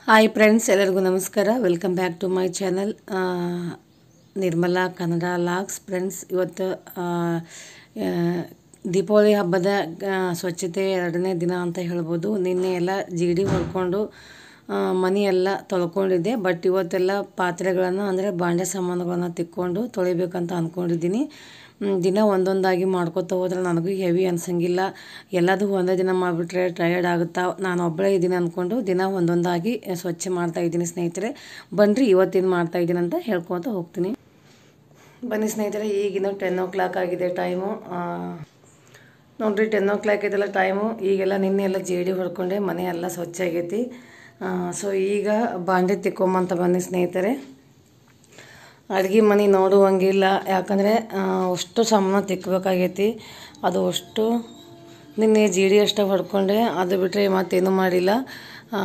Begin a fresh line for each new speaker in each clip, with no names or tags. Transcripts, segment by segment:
hi friends ಎಲ್ಲರಿಗೂ ನಮಸ್ಕಾರ welcome back to my channel Nirmala Kannada logs friends ಇವತ್ತು ಆ, ಆ, ದೀಪಾವಳಿ ಹಬ್ಬದ ಆ, ಸ್ವಚ್ಛತೆ ಎರಡನೇ ದಿನ ಅಂತ ಹೇಳ್ಬೋದು ನಿನ್ನೆ ಎಲ್ಲ ಜಿಡಿ ಹೊಡ್ಕೊಂಡು ಆ, ಮನೆ ಎಲ್ಲ ತೊಳ್ಕೊಂಡಿದ್ದೆ ಬಟ್ ಇವತ್ತೆಲ್ಲ ಪಾತ್ರೆಗಳನ್ನು ಅಂದರೆ ಬಾಂಡೆ ಸಾಮಾನುಗಳನ್ನು ತಿಕ್ಕೊಂಡು ತೊಳಿಬೇಕಂತ ಅಂದ್ಕೊಂಡಿದ್ದೀನಿ ಮ್, ದಿನ ಒಂದೊಂದಾಗಿ ಮಾಡ್ಕೊತ ಹೋದ್ರೆ ನನಗೂ ಹೆವಿ ಅನ್ಸಂಗಿಲ್ಲ ಎಲ್ಲದೂ ಒಂದೇ ದಿನ ಮಾಡಿಬಿಟ್ರೆ ಟಯರ್ಡ್ ಆಗುತ್ತಾ ನಾನು ಒಬ್ಬಳೇ ಇದ್ದೀನಿ ಅಂದ್ಕೊಂಡು ದಿನ ಒಂದೊಂದಾಗಿ ಸ್ವಚ್ಛ ಮಾಡ್ತಾ ಇದ್ದೀನಿ ಸ್ನೇಹಿತರೆ ಬನ್ನಿರಿ ಇವತ್ತೇನು ಮಾಡ್ತಾ ಇದ್ದೀನಿ ಅಂತ ಹೇಳ್ಕೊತ ಹೋಗ್ತೀನಿ ಬನ್ನಿ ಸ್ನೇಹಿತರೆ ಈಗಿನ ಟೆನ್ ಓ ಕ್ಲಾಕ್ ಆಗಿದೆ ಟೈಮು ನೋಡ್ರಿ ಟೆನ್ ಓ ಕ್ಲಾಕ್ ಇದೆಲ್ಲ ಟೈಮು ಈಗೆಲ್ಲ ನಿನ್ನೆ ಎಲ್ಲ ಜೇಡಿ ಹೊಡ್ಕೊಂಡೆ ಮನೆ ಎಲ್ಲ ಸ್ವಚ್ಛ ಆಗೈತಿ ಸೊ ಈಗ ಬಾಂಡೆ ತಿಕ್ಕೊಂಬಂತ ಬನ್ನಿ ಸ್ನೇಹಿತರೆ ಅಡುಗೆ ಮನೆ ನೋಡುವಂಗಿಲ್ಲ ಯಾಕಂದರೆ ಅಷ್ಟು ಸಾಮಾನು ತಿಕ್ಕಬೇಕಾಗೈತಿ ಅದು ಅಷ್ಟು ನಿನ್ನೆ ಜೀಡಿ ಅಷ್ಟೇ ಹೊಡ್ಕೊಂಡೆ ಅದು ಬಿಟ್ಟರೆ ಮತ್ತೇನು ಮಾಡಿಲ್ಲ ಆ,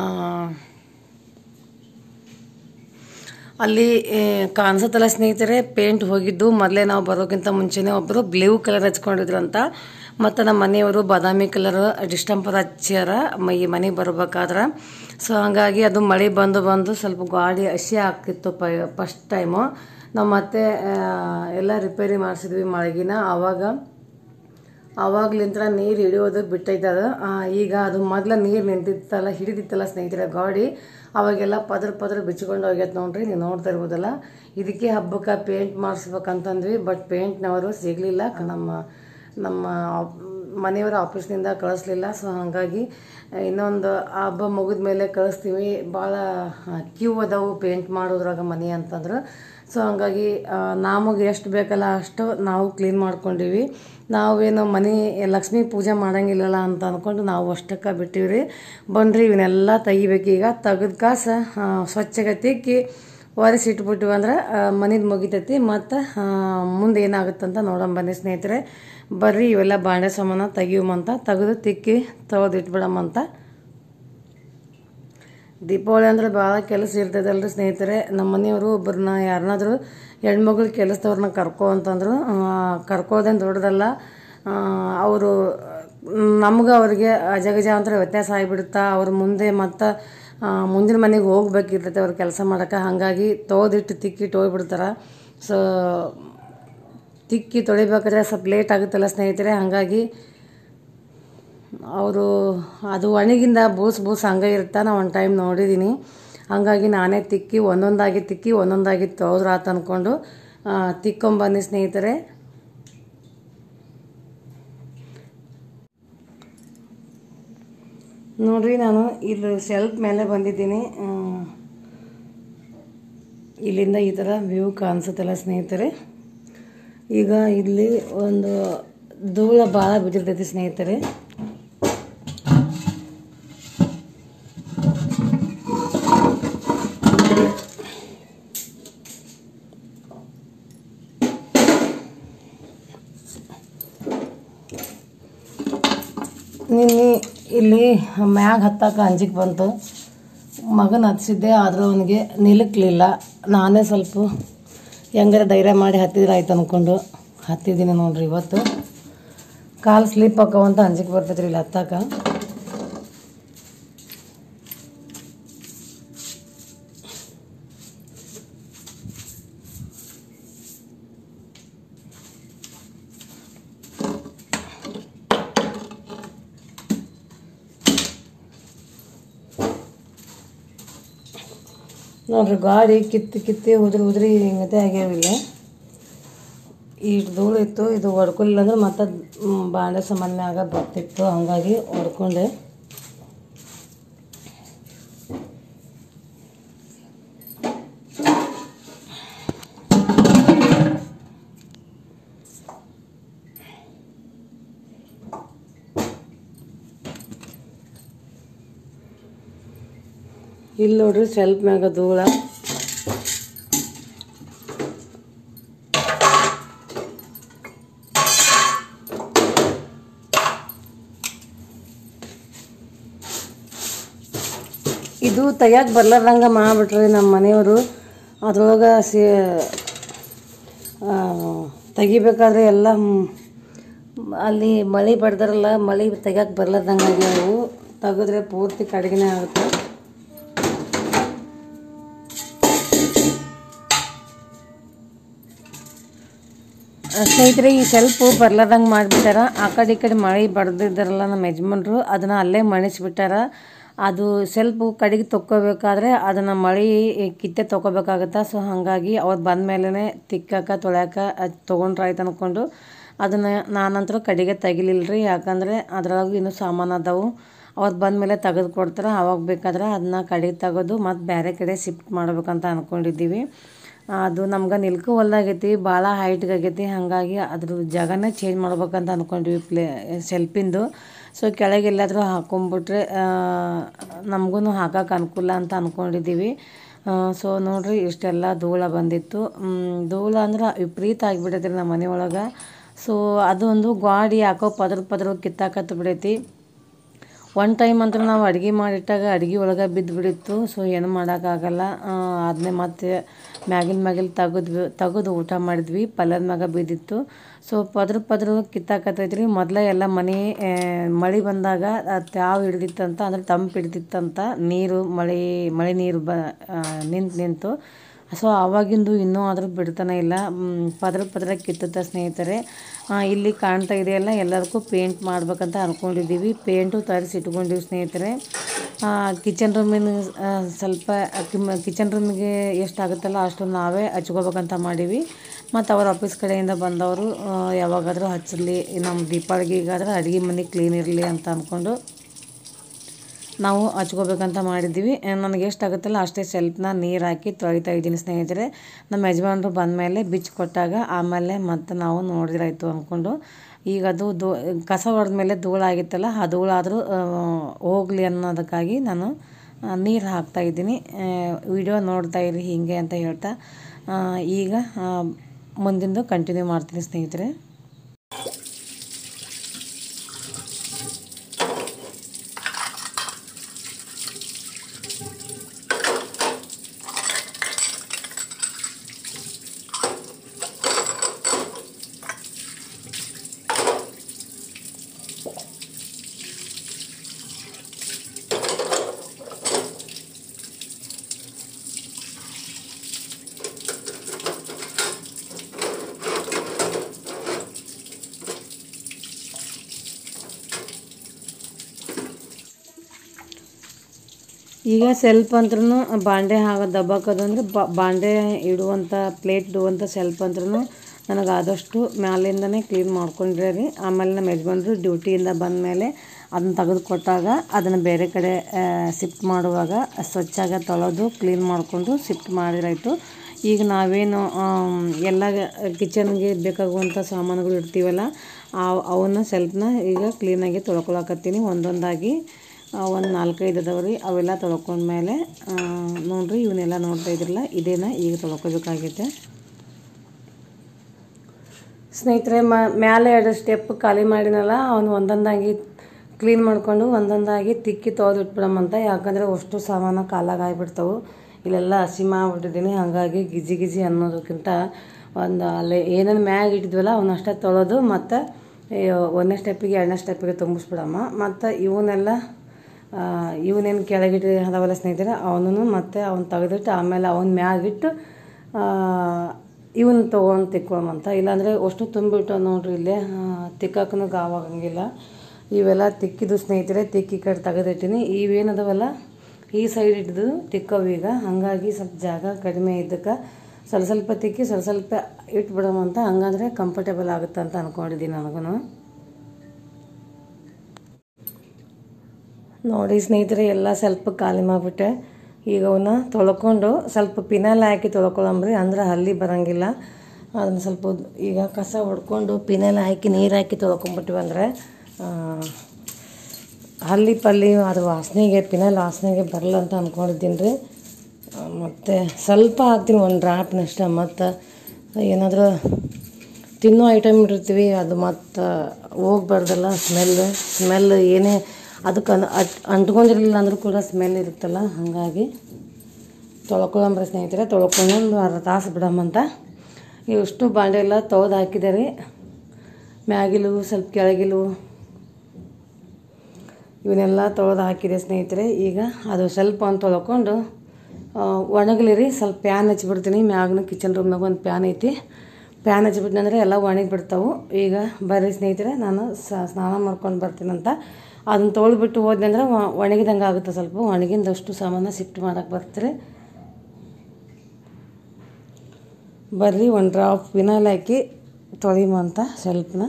ಅಲ್ಲಿ ಏ, ಕಾಣಿಸುತ್ತಲ್ಲ ಸ್ನೇಹಿತರೆ ಪೇಂಟ್ ಹೋಗಿದ್ದು ಮೊದಲೇ ನಾವು ಬರೋಕ್ಕಿಂತ ಮುಂಚೆನೇ ಒಬ್ಬರು ಬ್ಲೂ ಕಲರ್ ಹಚ್ಕೊಂಡಿದ್ರಂತ ಮತ್ತು ನಮ್ಮ ಮನೆಯವರು ಬಾದಾಮಿ ಕಲರ್ ಡಿಸ್ಟಂಪರ್ ಹಚ್ಚ್ಯಾರ ಮ- ಈ ಮನೆಗೆ ಬರ್ಬೇಕಾದ್ರೆ ಸೊ ಹಾಗಾಗಿ ಅದು ಮಳೆ ಬಂದು ಬಂದು ಸ್ವಲ್ಪ ಗಾಡಿ ಹಸಿ ಆಗ್ತಿತ್ತು ಪ ಫಸ್ಟ್ ಟೈಮು ನಾವು ಮತ್ತೆ ಆ, ಎಲ್ಲ ರಿಪೇರಿ ಮಾಡಿಸಿದ್ವಿ ಮಳೆಗಿನ ಆವಾಗ ಆವಾಗ್ಲಿಂತ್ರ ನೀರು ಹಿಡಿಯೋದು ಬಿಟ್ಟೈತೆ ಅದು ಆ, ಈಗ ಅದು ಮೊದಲ ನೀರು ನಿಂತಿತ್ತಲ್ಲ ಹಿಡಿದಿತ್ತಲ್ಲ ಸ್ನೇಹಿತರೆ ಗಾಡಿ ಅವಾಗೆಲ್ಲ ಪದ್ರ ಪದ್ರ ಬಿಚ್ಕೊಂಡು ಹೋಗ್ಯತ್ ನೋಡ್ರಿ ನೀವು ನೋಡ್ತಾ ಇರ್ಬೋದಲ್ಲ ಇದಕ್ಕೆ ಹಬ್ಬಕ್ಕೆ ಪೇಂಟ್ ಮಾಡಿಸ್ಬೇಕಂತಂದ್ವಿ ಬಟ್ ಪೇಂಟ್ನವರು ಸಿಗಲಿಲ್ಲ ನಮ್ಮ ನಮ್ಮ ಆಪ್- ಮನೆಯವರ ಆಫೀಸ್ನಿಂದ ಕಳಿಸ್ಲಿಲ್ಲ ಸೊ ಹಾಗಾಗಿ ಇನ್ನೊಂದು ಹಬ್ಬ ಮುಗಿದ ಮೇಲೆ ಕಳಿಸ್ತೀವಿ ಭಾಳ ಕ್ಯೂ ಅದಾವು ಪೇಂಟ್ ಮಾಡೋದ್ರಾಗ ಮನೆ ಅಂತಂದ್ರೆ ಸೊ ಹಂಗಾಗಿ ಆ, ನಮಗೆ ಎಷ್ಟು ಬೇಕಲ್ಲ ಅಷ್ಟು ನಾವು ಕ್ಲೀನ್ ಮಾಡ್ಕೊಂಡಿವಿ ನಾವೇನು ಮನೆ ಲಕ್ಷ್ಮೀ ಪೂಜೆ ಮಾಡಂಗಿಲ್ಲಲ್ಲ ಅಂತ ಅಂದ್ಕೊಂಡು ನಾವು ಅಷ್ಟಕ್ಕೆ ಬಿಟ್ಟಿವ್ರಿ ಬನ್ರಿ ಇವನ್ನೆಲ್ಲ ತೆಗಿಬೇಕೀಗ ತೆಗೆದ ಕಾಸ ಆ, ಸ್ವಚ್ಛಗೆ ತಿಕ್ಕಿ ಒರೆಸಿ ಇಟ್ಬಿಟ್ಟಿವಿ ಅಂದ್ರೆ ಮನಿದು ಮುಗಿತೈತಿ ಮತ್ತು ಮುಂದೆ ಏನಾಗುತ್ತಂತ ನೋಡೋಣ ಬನ್ನಿ ಸ್ನೇಹಿತರೆ ಬರ್ರಿ ಇವೆಲ್ಲ ಬಾಂಡೆ ಸಾಮಾನು ತೆಗಿಯುಮಂತ ತೆಗೆದು ತಿಕ್ಕಿ ತೆಗೆದು ಇಟ್ಬಿಡಮಂತ ದೀಪಾವಳಿ ಅಂದ್ರೆ ಭಾಳ ಕೆಲಸ ಇರ್ತದಲ್ರಿ ಸ್ನೇಹಿತರೆ ನಮ್ಮ ಮನೆಯವರು ಒಬ್ಬರನ್ನ ಯಾರನ್ನಾದ್ರೂ ಹೆಣ್ಮಕ್ಳು ಕೆಲಸದವ್ರನ್ನ ಕರ್ಕೊ ಅಂತಂದ್ರು ಕರ್ಕೋದೇನು ದೊಡ್ಡದಲ್ಲ ಅವರು ನಮ್ಗೆ ಅವ್ರಿಗೆ ಅಜಗಜಾಂತರ ವ್ಯತ್ಯಾಸ ಆಗಿಬಿಡುತ್ತಾ ಅವ್ರ ಮುಂದೆ ಮತ್ತು ಮುಂದಿನ ಮನೆಗೆ ಹೋಗ್ಬೇಕಿರ್ತೈತೆ ಅವ್ರು ಕೆಲಸ ಮಾಡೋಕೆ ಹಾಗಾಗಿ ತೊಳೆದಿಟ್ಟು ತಿಕ್ಕಿಟ್ಟು ಹೋಗ್ಬಿಡ್ತಾರೆ ಸೊ ತಿಕ್ಕಿ ತೊಳಿಬೇಕಾದ್ರೆ ಸ್ವಲ್ಪ ಲೇಟ್ ಆಗುತ್ತಲ್ಲ ಸ್ನೇಹಿತರೆ ಹಾಗಾಗಿ ಅವರು ಅದು ಒಣಗಿಂದ ಬೂಸ್ ಬೂಸ್ ಹಂಗೆ ಇರ್ತಾ ನಾ ಒಂದು ಟೈಮ್ ನೋಡಿದ್ದೀನಿ ಹಾಗಾಗಿ ನಾನೇ ತಿಕ್ಕಿ ಒಂದೊಂದಾಗಿ ತಿಕ್ಕಿ ಒಂದೊಂದಾಗಿ ತೊಳೆದ್ರೆ ಆತ ಅಂದ್ಕೊಂಡು ತಿಕ್ಕೊಂಬನ್ನಿ ಸ್ನೇಹಿತರೆ ನೋಡ್ರಿ ನಾನು ಇಲ್ಲಿ ಸೆಲ್ಫ್ ಮೇಲೆ ಬಂದಿದ್ದೀನಿ ಆ, ಇಲ್ಲಿಂದ ಈ ಥರ ವ್ಯೂ ಕಾಣಿಸುತ್ತಲ್ಲ ಸ್ನೇಹಿತರೆ ಈಗ ಇಲ್ಲಿ ಒಂದು ಧೂಳ ಭಾಳ ಬಿದ್ದಿರ್ತೈತಿ ಸ್ನೇಹಿತರೆ ನಿನ್ನೆ ಇಲ್ಲಿ ಮ್ಯಾಗ ಹತ್ತಕ್ಕೆ ಅಂಜಿಕೆ ಬಂತು ಮಗನ ಹತ್ತಿಸಿದ್ದೆ ಆದರೂ ಅವನಿಗೆ ನಿಲುಕ್ಲಿಲ್ಲ ನಾನೇ ಸ್ವಲ್ಪ ಹೆಂಗಾರ ಧೈರ್ಯ ಮಾಡಿ ಹತ್ತಿದ್ರೆ ಆಯ್ತು ಅಂದ್ಕೊಂಡು ಹತ್ತಿದ್ದೀನಿ ನೋಡ್ರಿ ಇವತ್ತು ಕಾಲು ಸ್ಲಿಪ್ ಹಾಕವಂತ ಅಂಜಿಕೆ ಬರ್ತೈತ್ರಿ ಇಲ್ಲಿ ಹತ್ತಕ್ಕೆ ನೋಡ್ರಿ ಗಾಡಿ ಕಿತ್ತು ಕಿತ್ತಿ ಉದ್ರಿ ಉದ್ರಿ ಹಿಂಗತೆ ಆಗ್ಯಾವಿಲ್ಲ ಇಷ್ಟು ಧೂಳು ಇತ್ತು ಇದು ಹೊಡ್ಕೊಲಿಲ್ಲ ಅಂದ್ರೆ ಮತ್ತೆ ಮ್, ಬಾಂಡೆ ಸಾಮಾನ್ ಮ್ಯಾಗ ಬರ್ತಿತ್ತು ಹಾಗಾಗಿ ಹೊಡ್ಕೊಂಡೆ ಇಲ್ಲಿ ನೋಡ್ರಿ ಸೆಲ್ಫ್ ಮ್ಯಾಗ ಧೂಳ ಇದು ತೆಗ್ಯಾಕೆ ಬರ್ಲಾರ್ದಂಗೆ ಮಾಡಿಬಿಟ್ರಿ ನಮ್ಮ ಮನೆಯವರು ಅದ್ರೊಳಗೆ ಸಿ ಆ, ತೆಗಿಬೇಕಾದ್ರೆ ಎಲ್ಲ ಮ್, ಅಲ್ಲಿ ಮಳೆ ಬಡ್ದಾರಲ್ಲ ಮಳೆ ತೆಗ್ಯಾಕೆ ಬರ್ಲಾರ್ದಂಗೆ ಆಗ್ಯಾವು ತೆಗೆದ್ರೆ ಪೂರ್ತಿ ಕಡೆಗಿನೇ ಆಗುತ್ತೆ ಸ್ನೇಹಿತರೆ ಈ ಸೆಲ್ಫು ಬರ್ಲಾರ್ದಂಗೆ ಮಾಡಿಬಿಟ್ಟಾರ ಆ ಕಡೆ ಈ ಕಡೆ ಮಳೆ ಬಡ್ದಿದ್ದಾರಲ್ಲ ನಮ್ಮ ಯಜಮಾನ್ರು ಅದನ್ನು ಅಲ್ಲೇ ಮಣಿಸ್ಬಿಟ್ಟಾರ ಅದು ಸೆಲ್ಫು ಕಡೆಗೆ ತೊಕ್ಕೋಬೇಕಾದ್ರೆ ಅದನ್ನು ಮಳೆ ಕಿತ್ತೆ ತೊಗೋಬೇಕಾಗತ್ತೆ ಸೊ ಹಾಗಾಗಿ ಅವ್ರು ಬಂದ ಮೇಲೆ ತಿಕ್ಕಾಕ ತೊಳ್ಯಾಕ ಅದು ತೊಗೊಂಡ್ರಾಯ್ತು ಅಂದ್ಕೊಂಡು ಅದನ್ನು ನಾನಂತರೂ ಕಡೆಗೆ ತೆಗಿಲಿಲ್ಲ ರೀ ಯಾಕಂದರೆ ಅದ್ರೊಳಗೆ ಇನ್ನೂ ಸಾಮಾನು ಅದಾವು ಅವ್ರು ಬಂದಮೇಲೆ ತೆಗೆದು ಕೊಡ್ತಾರೆ ಅವಾಗ ಬೇಕಾದ್ರೆ ಅದನ್ನ ಕಡೆಗೆ ತೆಗೆದು ಮತ್ತು ಬೇರೆ ಕಡೆ ಶಿಫ್ಟ್ ಮಾಡ್ಬೇಕಂತ ಅಂದ್ಕೊಂಡಿದ್ದೀವಿ ಅದು ನಮ್ಗೆ ನಿಲ್ಕು ಹೊಲ್ದಾಗೈತಿ ಭಾಳ ಹೈಟ್ಗೆ ಆಗೈತಿ ಹಾಗಾಗಿ ಅದ್ರ ಜಾಗನೇ ಚೇಂಜ್ ಮಾಡ್ಬೇಕಂತ ಅಂದ್ಕೊಂಡ್ವಿ ಪ್ಲೇ ಸೆಲ್ಫಿಂದು ಸೊ ಕೆಳಗೆ ಎಲ್ಲಾದರೂ ಹಾಕೊಂಬಿಟ್ರೆ ನಮಗೂ ಹಾಕಕ್ಕೆ ಅನುಕೂಲ ಅಂತ ಅಂದ್ಕೊಂಡಿದ್ದೀವಿ ಸೊ ನೋಡ್ರಿ ಇಷ್ಟೆಲ್ಲ ಧೂಳ ಬಂದಿತ್ತು ಮ್, ಧೂಳ ಅಂದ್ರೆ ವಿಪರೀತ ಆಗಿಬಿಟ್ಟೈತಿ ನಮ್ಮ ಮನೆ ಒಳಗೆ ಸೊ ಅದೊಂದು ಗಾಡಿ ಯಾಕೋ ಪದ್ರ ಪದ್ರ ಕಿತ್ತಾಕತ್ತು ಬಿಡೈತಿ ಒನ್ ಟೈಮ್ ಅಂತ ನಾವು ಅಡುಗೆ ಮಾಡಿಟ್ಟಾಗ ಅಡುಗೆ ಒಳಗೆ ಬಿದ್ದು ಬಿಡಿತ್ತು ಸೊ ಏನು ಮಾಡೋಕ್ಕಾಗಲ್ಲ ಅದನ್ನೇ ಮತ್ತೆ ಮ್ಯಾಗಿನ ಮ್ಯಾಗಿಲ್ ತೆಗೆದ್ವಿ ತೆಗೆದು ಊಟ ಮಾಡಿದ್ವಿ ಪಲ್ಯದ ಮ್ಯಾಗ ಬಿದ್ದಿತ್ತು ಸೊ ಪದ್ರ ಪದ್ರ ಕಿತ್ತಾಕತ್ತೈತ್ರಿ ಮೊದಲೇ ಎಲ್ಲ ಮನೆ ಆ, ಮಳೆ ಬಂದಾಗ ಅದು ಯಾವ ಹಿಡ್ದಿತ್ತಂತ ಅಂದ್ರೆ ತಂಪು ಹಿಡ್ದಿತ್ತಂತ ನೀರು ಮಳೆ ಮಳೆ ನೀರು ಬ ನಿಂತು ನಿಂತು ಸೊ ಆವಾಗಿಂದು ಇನ್ನೂ ಆದರೂ ಬಿಡ್ತಾನೆ ಇಲ್ಲ ಮ್, ಪದ್ರ ಪದ್ರ ಕಿತ್ತುತ್ತ ಸ್ನೇಹಿತರೆ ಆ, ಇಲ್ಲಿ ಕಾಣ್ತಾ ಇದೆಯಲ್ಲ ಎಲ್ಲದಕ್ಕೂ ಪೇಂಟ್ ಮಾಡ್ಬೇಕಂತ ಅಂದ್ಕೊಂಡಿದ್ದೀವಿ ಪೇಂಟು ತರಿಸಿ ಇಟ್ಕೊಂಡಿವಿ ಸ್ನೇಹಿತರೆ ಕಿಚನ್ ರೂಮಿನ ಸ್ವಲ್ಪ ಕಿಚನ್ ರೂಮಿಗೆ ಎಷ್ಟಾಗುತ್ತಲ್ಲ ಅಷ್ಟು ನಾವೇ ಹಚ್ಕೋಬೇಕಂತ ಮಾಡೀವಿ ಮತ್ತು ಅವ್ರ ಆಫೀಸ್ ಕಡೆಯಿಂದ ಬಂದವರು ಆ, ಯಾವಾಗಾದರೂ ಹಚ್ಚಲಿ ನಮ್ಮ ದೀಪಾವಳಿಗಾದ್ರೆ ಅಡುಗೆ ಮನೆ ಕ್ಲೀನ್ ಇರಲಿ ಅಂತ ಅಂದ್ಕೊಂಡು ನಾವು ಹಚ್ಕೋಬೇಕಂತ ಮಾಡಿದ್ದೀವಿ ನನಗೆ ಎಷ್ಟಾಗುತ್ತಲ್ಲ ಅಷ್ಟೇ ಸೆಲ್ಫ್ನ ನೀರು ಹಾಕಿ ತೊಳಿತಾ ಇದ್ದೀನಿ ಸ್ನೇಹಿತರೆ ನಮ್ಮ ಯಜಮಾನ್ರು ಬಂದಮೇಲೆ ಬಿಚ್ಚಿ ಕೊಟ್ಟಾಗ ಆಮೇಲೆ ಮತ್ತೆ ನಾವು ನೋಡಿದ್ರಾಯ್ತು ಅಂದ್ಕೊಂಡು ಈಗ ಅದು ಧೂ ಕಸ ಹೊಡೆದ ಮೇಲೆ ಧೂಳು ಆಗಿತ್ತಲ್ಲ ಆ ಧೂಳಾದರೂ ಹೋಗಲಿ ಅನ್ನೋದಕ್ಕಾಗಿ ನಾನು ನೀರು ಹಾಕ್ತಾ ಇದ್ದೀನಿ ವಿಡಿಯೋ ನೋಡ್ತಾ ಇರಿ ಹೀಗೆ ಅಂತ ಹೇಳ್ತಾ ಆ, ಈಗ ಆ, ಮುಂದಿಂದು ಕಂಟಿನ್ಯೂ ಮಾಡ್ತೀನಿ ಸ್ನೇಹಿತರೆ ಈಗ ಸೆಲ್ಫ್ ಅಂದ್ರೂ ಬಾಂಡೆ ಹಾಕೋ ದಬ್ಬಾಕೋದು ಅಂದ್ರೆ ಬಾಂಡೆ ಇಡುವಂಥ ಪ್ಲೇಟ್ ಇಡುವಂಥ ಸೆಲ್ಫ್ ಅಂದ್ರೂ ನನಗೆ ಆದಷ್ಟು ಮ್ಯಾಲಿಂದನೇ ಕ್ಲೀನ್ ಮಾಡ್ಕೊಂಡ್ರೆ ರೀ ಆಮೇಲೆ ನಮ್ಮ ಯಜಮಾನ್ರು ಡ್ಯೂಟಿಯಿಂದ ಬಂದ ಮೇಲೆ ಅದನ್ನ ತೆಗೆದು ಕೊಟ್ಟಾಗ ಅದನ್ನು ಬೇರೆ ಕಡೆ ಶಿಫ್ಟ್ ಮಾಡುವಾಗ ಸ್ವಚ್ಛಾಗ ತೊಳೆದು ಕ್ಲೀನ್ ಮಾಡಿಕೊಂಡು ಶಿಫ್ಟ್ ಮಾಡಿರಾಯ್ತು ಈಗ ನಾವೇನು ಆಮ್, ಎಲ್ಲ ಕಿಚನ್ಗೆ ಬೇಕಾಗುವಂಥ ಸಾಮಾನುಗಳು ಇರ್ತೀವಲ್ಲ ಆ ಅವನ್ನ ಸೆಲ್ಫ್ನ ಈಗ ಕ್ಲೀನಾಗಿ ತೊಳ್ಕೊಳಕತ್ತೀನಿ ಒಂದೊಂದಾಗಿ ಒಂದು ನಾಲ್ಕೈದು ಅದಾವ್ರಿ ಅವೆಲ್ಲ ತೊಳ್ಕೊಂಡ್ಮೇಲೆ ಆ, ನೋಡ್ರಿ ಇವನ್ನೆಲ್ಲ ನೋಡ್ತಾ ಇದ್ರಲ್ಲ ಇದೇನ ಈಗ ತೊಳ್ಕೊಬೇಕಾಗೈತೆ ಸ್ನೇಹಿತರೆ ಮ ಮ್ಯಾಲೆ ಎರಡು ಸ್ಟೆಪ್ ಖಾಲಿ ಮಾಡಿನಲ್ಲ ಅವನು ಒಂದೊಂದಾಗಿ ಕ್ಲೀನ್ ಮಾಡಿಕೊಂಡು ಒಂದೊಂದಾಗಿ ತಿಕ್ಕಿ ತೊಳೆದು ಇಟ್ಬಿಡಮಂತ ಯಾಕಂದರೆ ಅಷ್ಟು ಸಾಮಾನು ಕಾಲಾಗ ಆಗಿಬಿಡ್ತಾವೆ ಇಲ್ಲೆಲ್ಲ ಹಸಿ ಮಾಡ್ಬಿಟ್ಟಿದ್ದೀನಿ ಹಾಗಾಗಿ ಗಿಜಿ ಗಿಜಿ ಅನ್ನೋದಕ್ಕಿಂತ ಒಂದು ಅಲ್ಲಿ ಏನೇನು ಮ್ಯಾಗ ಇಟ್ಟಿದ್ವಲ್ಲ ಅವನ್ನಷ್ಟೇ ತೊಳೆದು ಮತ್ತು ಒಂದನೇ ಸ್ಟೆಪ್ಪಿಗೆ ಎರಡನೇ ಸ್ಟೆಪ್ಪಿಗೆ ತುಂಬಿಸ್ಬಿಡಮ್ಮ ಮತ್ತು ಇವನ್ನೆಲ್ಲ ಇವನೇನು ಕೆಳಗಿಟ್ಟು ಅದಾವಲ್ಲ ಸ್ನೇಹಿತರೆ ಅವನೂ ಮತ್ತೆ ಅವ್ನು ತೆಗೆದಿಟ್ಟು ಆಮೇಲೆ ಅವನ ಮ್ಯಾಗಿಟ್ಟು ಇವನ್ ತೊಗೊಂಡು ತಿಕ್ಕೊಳಮಂತ ಇಲ್ಲಾಂದರೆ ಅಷ್ಟು ತುಂಬಿಟ್ಟು ನೋಡ್ರಿ ಇಲ್ಲೇ ತಿಕ್ಕಕ್ಕೂ ಗಾವಾಗಂಗಿಲ್ಲ ಇವೆಲ್ಲ ತಿಕ್ಕಿದ್ದು ಸ್ನೇಹಿತರೆ ತಿಕ್ಕಿ ಕಡೆ ತೆಗೆದಿಟ್ಟಿನಿ ಇವೇನದವಲ್ಲ ಈ ಸೈಡ್ ಹಿಡಿದು ತಿಕ್ಕವು ಈಗ ಹಾಗಾಗಿ ಸ್ವಲ್ಪ ಜಾಗ ಕಡಿಮೆ ಇದ್ದಕ್ಕೆ ಸ್ವಲ್ಪ ಸ್ವಲ್ಪ ತಿಕ್ಕಿ ಸ್ವಲ್ಪ ಸ್ವಲ್ಪ ಇಟ್ಬಿಡಮಂತ ಹಂಗಂದ್ರೆ ಕಂಫರ್ಟೇಬಲ್ ಆಗುತ್ತೆ ಅಂತ ಅಂದ್ಕೊಂಡಿದ್ದೀನಿ ನನಗೂ ನೋಡಿ ಸ್ನೇಹಿತರೆ ಎಲ್ಲ ಸ್ವಲ್ಪ ಖಾಲಿ ಮಾಡಿಬಿಟ್ಟೆ ಈಗ ಅವನ್ನ ತೊಳ್ಕೊಂಡು ಸ್ವಲ್ಪ ಪಿನಾಲ್ ಹಾಕಿ ತೊಳ್ಕೊಳಂಬ್ರಿ ಅಂದ್ರೆ ಹಲ್ಲಿ ಬರೋಂಗಿಲ್ಲ ಅದನ್ನು ಸ್ವಲ್ಪ ಉದ್- ಈಗ ಕಸ ಹೊಡ್ಕೊಂಡು ಪಿನಾಲ್ ಹಾಕಿ ನೀರು ಹಾಕಿ ತೊಳ್ಕೊಂಬಿಟ್ವಿ ಅಂದರೆ ಹಲ್ಲಿ ಪಲ್ಲಿ ಅದು ವಾಸನೆಗೆ ಪಿನಾಲ್ ವಾಸನೆಗೆ ಬರಲ್ಲ ಅಂತ ಅಂದ್ಕೊಂಡಿದ್ದೀನಿ ರೀ ಮತ್ತು ಸ್ವಲ್ಪ ಹಾಕ್ತೀನಿ ಒಂದು ಡ್ರಾಪ್ನಷ್ಟ ಮತ್ತು ಏನಾದರೂ ತಿನ್ನೋ ಐಟಮ್ ಇಟ್ಟಿರ್ತೀವಿ ಅದು ಮತ್ತು ಹೋಗ್ಬಾರ್ದಲ್ಲ ಸ್ಮೆಲ್ ಸ್ಮೆಲ್ ಏನೇ ಅದಕ್ಕೆ ಅನ್ ಅಟ್ ಅಂಟ್ಕೊಂಡಿರಲಿಲ್ಲ ಅಂದರೂ ಕೂಡ ಸ್ಮೆಲ್ ಇರುತ್ತಲ್ಲ ಹಾಗಾಗಿ ತೊಳ್ಕೊಳಂಬ್ರಿ ಸ್ನೇಹಿತರೆ ತೊಳ್ಕೊಂಡು ಒಂದು ಅರ್ಧ ತಾಸು ಬಿಡಮಂತ ಇಷ್ಟು ಬಾಂಡೆ ಎಲ್ಲ ತೊಳೆದು ಹಾಕಿದೆ ರೀ ಮ್ಯಾಗಿಲು ಸ್ವಲ್ಪ ಕೆಳಗಿಲು ಇವನ್ನೆಲ್ಲ ತೊಳೆದು ಹಾಕಿದೆ ಸ್ನೇಹಿತರೆ ಈಗ ಅದು ಸ್ವಲ್ಪ ಒಂದು ತೊಳ್ಕೊಂಡು ಆ, ಒಣಗಲಿ ರೀ ಸ್ವಲ್ಪ ಪ್ಯಾನ್ ಹಚ್ಬಿಡ್ತೀನಿ ಮ್ಯಾಗ್ನ ಕಿಚನ್ ರೂಮ್ನಾಗ ಒಂದು ಪ್ಯಾನ್ ಐತಿ ಪ್ಯಾನ್ ಹಚ್ಚಿಬಿಟ್ನಂದ್ರೆ ಎಲ್ಲ ಒಣಗಿ ಬಿಡ್ತಾವೆ ಈಗ ಬರ್ರಿ ಸ್ನೇಹಿತರೆ ನಾನು ಸ- ಸ್ನಾನ ಮಾಡ್ಕೊಂಡು ಬರ್ತೀನಂತ ಅದನ್ನ ತೊಳೆದ್ಬಿಟ್ಟು ಹೋದ್ನಿ ಅಂದ್ರೆ ಒ- ಒಣಗಿದಂಗೆ ಆಗುತ್ತೆ ಸ್ವಲ್ಪ ಒಣಗಿಂದಷ್ಟು ಸಾಮಾನು ಶಿಫ್ಟ್ ಮಾಡಕ್ಕೆ ಬರ್ತೀರಿ ಬರ್ರಿ ಒಂದು ಡ್ರಾಪ್ ವಿನಾಲ್ ಹಾಕಿ ತೊಳಿಮ ಅಂತ ಸ್ವಲ್ಪನ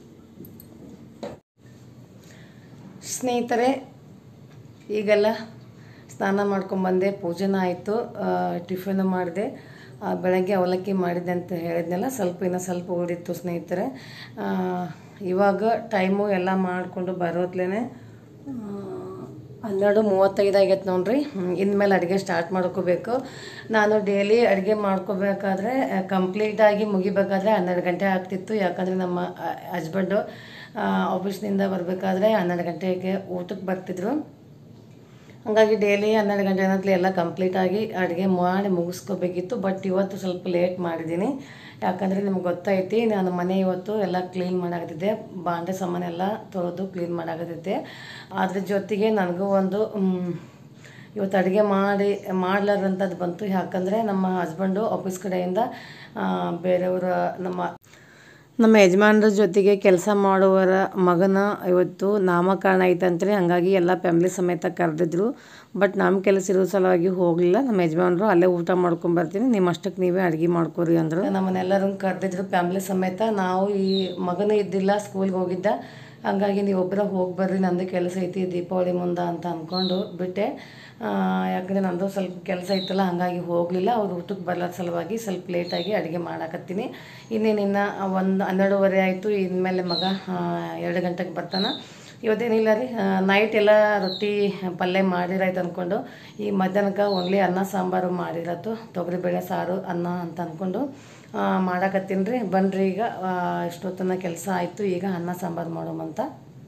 ಸ್ನೇಹಿತರೆ ಈಗೆಲ್ಲ ಸ್ನಾನ ಮಾಡ್ಕೊಂಬಂದೆ ಪೂಜೆನ ಆಯಿತು ಟಿಫನ್ ಮಾಡಿದೆ ಆ, ಬೆಳಗ್ಗೆ ಅವಲಕ್ಕಿ ಮಾಡಿದ್ದೆ ಅಂತ ಹೇಳಿದ್ನಲ್ಲ ಸ್ವಲ್ಪ ಇನ್ನೂ ಸ್ವಲ್ಪ ಉಳಿದಿತ್ತು ಸ್ನೇಹಿತರೆ ಆ, ಇವಾಗ ಟೈಮು ಎಲ್ಲ ಮಾಡಿಕೊಂಡು ಬರೋದ್ಲೇ ಹನ್ನೆರಡು ಮೂವತ್ತೈದು ಆಗೈತೆ ನೋಡ್ರಿ ಹ್ಮ್, ಇನ್ಮೇಲೆ ಅಡುಗೆ ಸ್ಟಾರ್ಟ್ ಮಾಡ್ಕೋಬೇಕು ನಾನು ಡೈಲಿ ಅಡುಗೆ ಮಾಡ್ಕೋಬೇಕಾದ್ರೆ ಕಂಪ್ಲೀಟಾಗಿ ಮುಗಿಬೇಕಾದ್ರೆ ಹನ್ನೆರಡು ಗಂಟೆ ಆಗ್ತಿತ್ತು ಯಾಕಂದರೆ ನಮ್ಮ ಹಸ್ಬೆಂಡು ಆಫೀಸ್ನಿಂದ ಬರಬೇಕಾದ್ರೆ ಹನ್ನೆರಡು ಗಂಟೆಗೆ ಊಟಕ್ಕೆ ಬರ್ತಿದ್ರು ಹಾಗಾಗಿ ಡೈಲಿ ಹನ್ನೆರಡು ಗಂಟೆ ಅನ್ನತ್ಲೆ ಎಲ್ಲ ಕಂಪ್ಲೀಟಾಗಿ ಅಡುಗೆ ಮಾಡಿ ಮುಗಿಸ್ಕೋಬೇಕಿತ್ತು ಬಟ್ ಇವತ್ತು ಸ್ವಲ್ಪ ಲೇಟ್ ಮಾಡಿದ್ದೀನಿ ಯಾಕಂದರೆ ನಿಮ್ಗೆ ಗೊತ್ತೈತಿ ನಾನು ಮನೆ ಇವತ್ತು ಎಲ್ಲ ಕ್ಲೀನ್ ಮಾಡಾಕತ್ತಿದ್ದೆ ಬಾಂಡೆ ಸಾಮಾನೆಲ್ಲ ತೊಳೆದು ಕ್ಲೀನ್ ಮಾಡಾಕತ್ತಿದ್ದೆ ಅದ್ರ ಜೊತೆಗೆ ನನಗೂ ಒಂದು ಮ್, ಇವತ್ತು ಅಡುಗೆ ಮಾಡಿ ಮಾಡ್ಲಾರಂಥದ್ದು ಬಂತು ಯಾಕಂದರೆ ನಮ್ಮ ಹಸ್ಬೆಂಡು ಆಫೀಸ್ ಕಡೆಯಿಂದ ಆ, ಬೇರೆಯವರ ನಮ್ಮ ನಮ್ಮ ಯಜಮಾನ್ರ ಜೊತೆಗೆ ಕೆಲಸ ಮಾಡುವವರ ಮಗನ ಇವತ್ತು ನಾಮಕರಣ ಐತಂತ್ರಿ ಹಂಗಾಗಿ ಎಲ್ಲ ಫ್ಯಾಮಿಲಿ ಸಮೇತ ಕರೆದಿದ್ರು ಬಟ್ ನಮ್ಮ ಕೆಲಸ ಇರೋ ಸಲುವಾಗಿ ಹೋಗಲಿಲ್ಲ ನಮ್ಮ ಯಜಮಾನ್ರು ಅಲ್ಲೇ ಊಟ ಮಾಡ್ಕೊಂಡ್ ಬರ್ತೀನಿ ನಿಮ್ಮ ಅಷ್ಟಕ್ಕೆ ನೀವೇ ಅಡುಗೆ ಮಾಡ್ಕೊರಿ ಅಂದರು ನಮ್ಮನ್ನೆಲ್ಲರೂ ಕರೆದಿದ್ರು ಫ್ಯಾಮಿಲಿ ಸಮೇತ ನಾವು ಈ ಮಗನೂ ಇದ್ದಿಲ್ಲ ಸ್ಕೂಲ್ಗೆ ಹೋಗಿದ್ದ ಹಂಗಾಗಿ ನೀವು ಒಬ್ಬರ ಹೋಗಿ ಬರ್ರಿ ನಂದು ಕೆಲಸ ಐತಿ ದೀಪಾವಳಿ ಮುಂದೆ ಅಂತ ಅಂದ್ಕೊಂಡು ಬಿಟ್ಟೆ ಆ, ಯಾಕಂದರೆ ನಂದು ಸ್ವಲ್ಪ ಕೆಲಸ ಇತ್ತಲ್ಲ ಹಾಗಾಗಿ ಹೋಗಲಿಲ್ಲ ಅವ್ರು ಊಟಕ್ಕೆ ಬರಲಾರ ಸಲುವಾಗಿ ಸ್ವಲ್ಪ ಲೇಟಾಗಿ ಅಡುಗೆ ಮಾಡಾಕತ್ತೀನಿ ಇನ್ನೇನಿನ್ನ ಒಂದು ಹನ್ನೆರಡುವರೆ ಆಯಿತು ಇನ್ಮೇಲೆ ಮಗ ಆ, ಎರಡು ಗಂಟೆಗೆ ಬರ್ತಾನೆ ಇವತ್ತೇನಿಲ್ಲ ರೀ ನೈಟ್ ಎಲ್ಲ ರೊಟ್ಟಿ ಪಲ್ಯ ಮಾಡಿರಾಯ್ತು ಅಂದ್ಕೊಂಡು ಈ ಮಧ್ಯಾಹ್ನಕ್ಕೆ ಓನ್ಲಿ ಅನ್ನ ಸಾಂಬಾರು ಮಾಡಿರತ್ತು ತೊಗರಿಬೇಳೆ ಸಾರು ಅನ್ನ ಅಂತ ಅಂದ್ಕೊಂಡು ಮಾಡಾಕತ್ತೀನಿ ರೀ ಬನ್ರಿ ಈಗ ಆ, ಇಷ್ಟೊತ್ತನ ಕೆಲಸ ಆಯಿತು ಈಗ ಅನ್ನ ಸಾಂಬಾರು ಮಾಡೋಮಂತ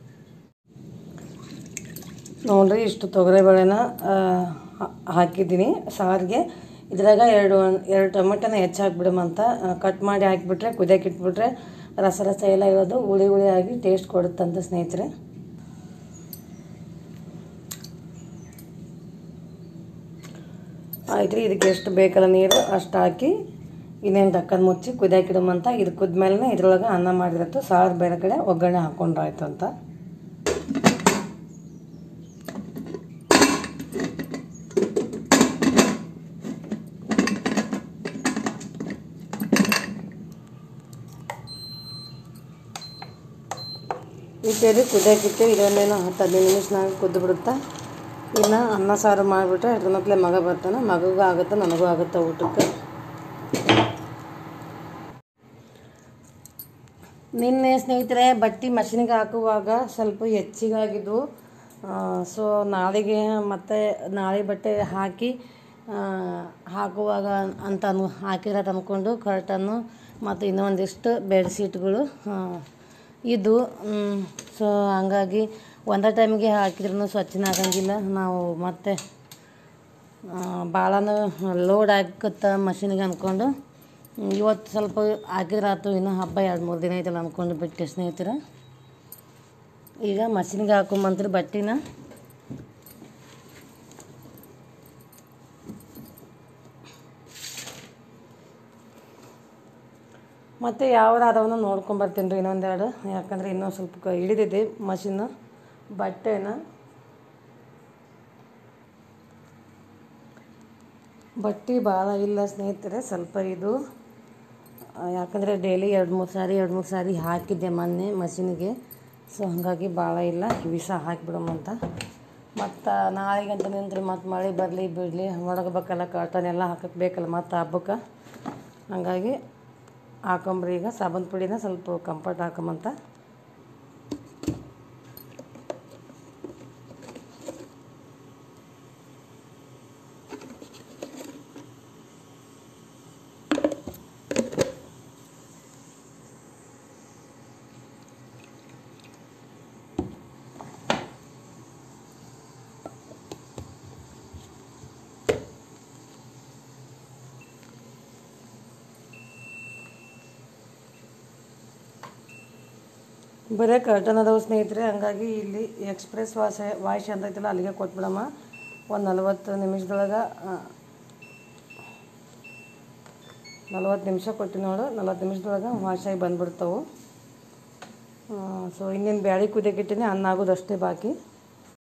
ನೋಡ್ರಿ ಇಷ್ಟು ತೊಗರಿಬೇಳೆನ ಆ, ಹಾ- ಹಾಕಿದ್ದೀನಿ ಸಾರಿಗೆ ಇದ್ರಾಗ ಎರಡು ಎರಡು ಟೊಮೆಟೊನ ಹೆಚ್ಚು ಹಾಕ್ಬಿಡಮಂತ ಕಟ್ ಮಾಡಿ ಹಾಕಿಬಿಟ್ರೆ ಕುದಿಯಕ್ಕೆ ಇಟ್ಬಿಟ್ರೆ ರಸ ರಸ ಎಲ್ಲ ಇರೋದು ಹುಳಿ ಹುಳಿ ಆಗಿ ಟೇಸ್ಟ್ ಕೊಡುತ್ತಂತ ಸ್ನೇಹಿತರೆ ಆಯ್ತು ರೀ ಇದಕ್ಕೆ ಎಷ್ಟು ಬೇಕಲ್ಲ ನೀರು ಅಷ್ಟು ಹಾಕಿ ಇನ್ನೇನು ಟಕ್ಕನ್ ಮುಚ್ಚಿ ಕುದಿಯಕ್ಕೆ ಇಡಮಂತ ಇದು ಕುದ್ಮೇಲೆ ಇದ್ರೊಳಗೆ ಅನ್ನ ಮಾಡಿರತ್ತು ಸಾರು ಬೇರೆ ಕಡೆ ಒಗ್ಗರಣೆ ಹಾಕ್ಕೊಂಡ್ರೆ ಆಯ್ತು ಅಂತ ಇಟ್ಟೇರಿ ಕುದಿಯೋಕ್ಕಿಟ್ಟು ಇದೊಂದೇನು ಹತ್ತು ಹದಿನೈದು ನಿಮಿಷನಾಗ ಕುದ್ದು ಬಿಡುತ್ತಾ ಇನ್ನು ಅನ್ನ ಸಾರು ಮಾಡಿಬಿಟ್ರೆ ಅದ್ರ ಮಕ್ಳೆ ಮಗ ಬರ್ತಾನೆ ಮಗಗೂ ಆಗುತ್ತೆ ನನಗೂ ಆಗುತ್ತೆ ಊಟಕ್ಕೆ ನಿನ್ನೆ ಸ್ನೇಹಿತರೆ ಬಟ್ಟೆ ಮಷಿನ್ಗೆ ಹಾಕುವಾಗ ಸ್ವಲ್ಪ ಹೆಚ್ಚಿಗಾಗಿದ್ವು ಸೊ ನಾಳೆಗೆ ಮತ್ತೆ ನಾಳೆ ಬಟ್ಟೆ ಹಾಕಿ ಆ, ಹಾಕುವಾಗ ಅಂತ ಅನ್ ಹಾಕಿರೋದು ಅಂದ್ಕೊಂಡು ಕರ್ಟನ್ನು ಮತ್ತು ಇನ್ನೊಂದಿಷ್ಟು ಬೆಡ್ಶೀಟ್ಗಳು ಇದು ಸೊ ಹಂಗಾಗಿ ಒಂದೇ ಟೈಮಿಗೆ ಹಾಕಿದ್ರೂ ಸ್ವಚ್ಛನ ಆಗಂಗಿಲ್ಲ ನಾವು ಮತ್ತೆ ಭಾಳನೂ ಲೋಡ್ ಆಗುತ್ತ ಮಷಿನಿಗೆ ಅಂದ್ಕೊಂಡು ಇವತ್ತು ಸ್ವಲ್ಪ ಹಾಕಿದ್ರಾತು ಇನ್ನೂ ಹಬ್ಬ ಎರಡು ಮೂರು ದಿನ ಐತಲ್ಲ ಅಂದ್ಕೊಂಡು ಬಿಟ್ಟೆ ಸ್ನೇಹಿತರೆ ಈಗ ಮಷಿನ್ಗೆ ಹಾಕೊಂಬಂತ್ರಿ ಬಟ್ಟೆನ ಮತ್ತು ಯಾವ ಅದವನ್ನ ನೋಡ್ಕೊಂಬರ್ತೀನಿ ರೀ ಇನ್ನೊಂದೆರಡು ಯಾಕಂದರೆ ಇನ್ನೂ ಸ್ವಲ್ಪ ಕ- ಹಿಡಿದಿದೆ ಮಷಿನ್ ಬಟ್ಟೆನ ಬಟ್ಟೆ ಭಾಳ ಇಲ್ಲ ಸ್ನೇಹಿತರೆ ಸ್ವಲ್ಪ ಇದು ಆ, ಯಾಕಂದರೆ ಡೈಲಿ ಎರಡು ಮೂರು ಸಾರಿ ಎರಡು ಮೂರು ಸಾರಿ ಹಾಕಿದ್ದೆ ಮೊನ್ನೆ ಮಷಿನಿಗೆ ಸೊ ಹಾಗಾಗಿ ಭಾಳ ಇಲ್ಲ ವಿಷ ಹಾಕಿಬಿಡಮಂತ ಮತ್ತು ನಾಳೆಗಂತ ನಿಂತ್ರೆ ಮತ್ತು ಮಳೆ ಬರಲಿ ಬಿಡಲಿ ಒಣಗಬೇಕಲ್ಲ ಕಾಟನ್ ಎಲ್ಲ ಹಾಕಕ್ಕೆ ಬೇಕಲ್ಲ ಮತ್ತು ಹಬ್ಬಕ್ಕೆ ಹಾಗಾಗಿ ಹಾಕೊಂಬ್ರಿ ಈಗ ಸಾಬೂನು ಪುಡಿನ ಸ್ವಲ್ಪ ಕಂಫರ್ಟ್ ಹಾಕೊಂಬಂತ ಬರೀ ಕರ್ಟನ್ ಅದಾವ ಸ್ನೇಹಿತರೆ ಹಂಗಾಗಿ ಇಲ್ಲಿ ಎಕ್ಸ್ಪ್ರೆಸ್ ವಾಸ ವಾಯ್ಸ್ ಅಂತ ಐತಲ್ಲ ಅಲ್ಲಿಗೆ ಕೊಟ್ಬಿಡಮ್ಮ ಒಂದು ನಲ್ವತ್ತು ನಿಮಿಷದೊಳಗೆ ನಲ್ವತ್ತು ನಿಮಿಷ ಕೊಟ್ಟಿನಿ ನೋಡು ನಲ್ವತ್ತು ನಿಮಿಷದೊಳಗೆ ವಾಶಾಗಿ ಬಂದ್ಬಿಡ್ತಾವೆ ಸೊ ಇನ್ನೇನು ಬ್ಯಾಳಿ ಕುದಿಯಕ್ಕೆ ಇಟ್ಟಿನಿ ಅನ್ನ ಆಗೋದು ಅಷ್ಟೇ ಬಾಕಿ